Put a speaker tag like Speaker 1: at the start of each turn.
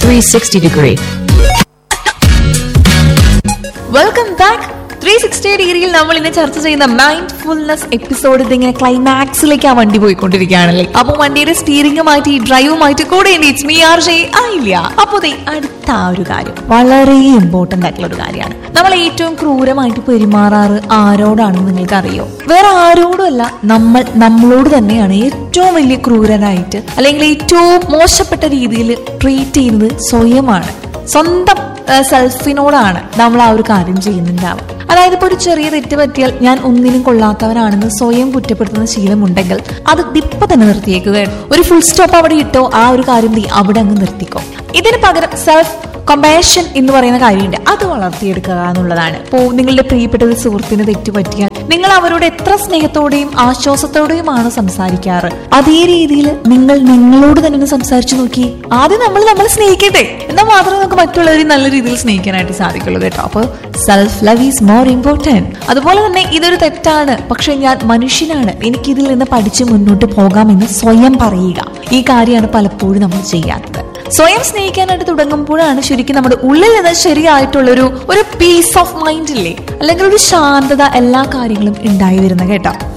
Speaker 1: 360 degree.
Speaker 2: Welcome back three sixty ഡിഗ്രിയിൽ നമ്മൾ ഇന്ന് ചർച്ച ചെയ്യുന്ന മൈൻഡ് ഫുൾനെസ് എപ്പിസോഡ് ഇതിങ്ങനെ ക്ലൈമാക്സിലേക്ക് ആ വണ്ടി പോയിക്കൊണ്ടിരിക്കുകയാണല്ലേ അപ്പൊ വണ്ടിയുടെ സ്റ്റിയറിംഗ് മാറ്റി ഡ്രൈവുമായിട്ട് കൂടെ ഇറ്റ്സ് മീ ആർ ജെ ആയില്ല അപ്പൊ ദേ അടുത്ത ആ ഒരു കാര്യം വളരെ ഇമ്പോർട്ടന്റ് ആയിട്ടുള്ള ഒരു കാര്യമാണ് നമ്മൾ ഏറ്റവും ക്രൂരമായിട്ട് പെരുമാറാറ് ആരോടാണെന്ന് നിങ്ങൾക്ക് അറിയോ വേറെ ആരോടും അല്ല നമ്മൾ നമ്മളോട് തന്നെയാണ് ഏറ്റവും വലിയ ക്രൂരനായിട്ട് അല്ലെങ്കിൽ ഏറ്റവും മോശപ്പെട്ട രീതിയിൽ ട്രീറ്റ് ചെയ്യുന്നത് സ്വയമാണ് സ്വന്തം സെൽഫിനോടാണ് നമ്മൾ ആ ഒരു കാര്യം ചെയ്യുന്നുണ്ടാവുക അതായത് ഇപ്പോൾ ഒരു ചെറിയ തെറ്റ് പറ്റിയാൽ ഞാൻ ഒന്നിനും കൊള്ളാത്തവനാണെന്ന് സ്വയം കുറ്റപ്പെടുത്തുന്ന ശീലമുണ്ടെങ്കിൽ അത് ഇപ്പൊ തന്നെ നിർത്തിയേക്കുകയാണ് ഒരു ഫുൾ സ്റ്റോപ്പ് അവിടെ ഇട്ടോ ആ ഒരു കാര്യം നീ അവിടെ അങ്ങ് നിർത്തിക്കോ ഇതിന് പകരം സെൽഫ് കമ്പാഷൻ എന്ന് പറയുന്ന കാര്യമുണ്ട് അത് വളർത്തിയെടുക്കുക എന്നുള്ളതാണ് ഇപ്പോൾ നിങ്ങളുടെ പ്രിയപ്പെട്ട ഒരു സുഹൃത്തിന് തെറ്റ് പറ്റിയാൽ നിങ്ങൾ അവരോട് എത്ര സ്നേഹത്തോടെയും ആശ്വാസത്തോടെയുമാണ് സംസാരിക്കാറ് അതേ രീതിയിൽ നിങ്ങൾ നിങ്ങളോട് തന്നെ ഒന്ന് സംസാരിച്ചു നോക്കി ആദ്യം നമ്മൾ നമ്മളെ സ്നേഹിക്കട്ടെ എന്നാൽ മാത്രമേ നമുക്ക് മറ്റുള്ളവരെ നല്ല രീതിയിൽ സ്നേഹിക്കാനായിട്ട് സാധിക്കുള്ളൂ കേട്ടോ അപ്പോൾ self love is more important അതുപോലെ തന്നെ ഇതൊരു തെറ്റാണ് പക്ഷെ ഞാൻ മനുഷ്യനാണ് എനിക്ക് ഇതിൽ നിന്ന് പഠിച്ച് മുന്നോട്ട് പോകാമെന്ന് സ്വയം പറയുക ഈ കാര്യമാണ് പലപ്പോഴും നമ്മൾ ചെയ്യാത്തത് സ്വയം സ്നേഹിക്കാനായിട്ട് തുടങ്ങുമ്പോഴാണ് ശരിക്കും നമ്മുടെ ഉള്ളിൽ നിന്ന് ശരിയായിട്ടുള്ളൊരു ഒരു പീസ് ഓഫ് മൈൻഡ് ഇല്ലേ അല്ലെങ്കിൽ ഒരു ശാന്തത എല്ലാ കാര്യങ്ങളും ഉണ്ടായി വരുന്നത് കേട്ടോ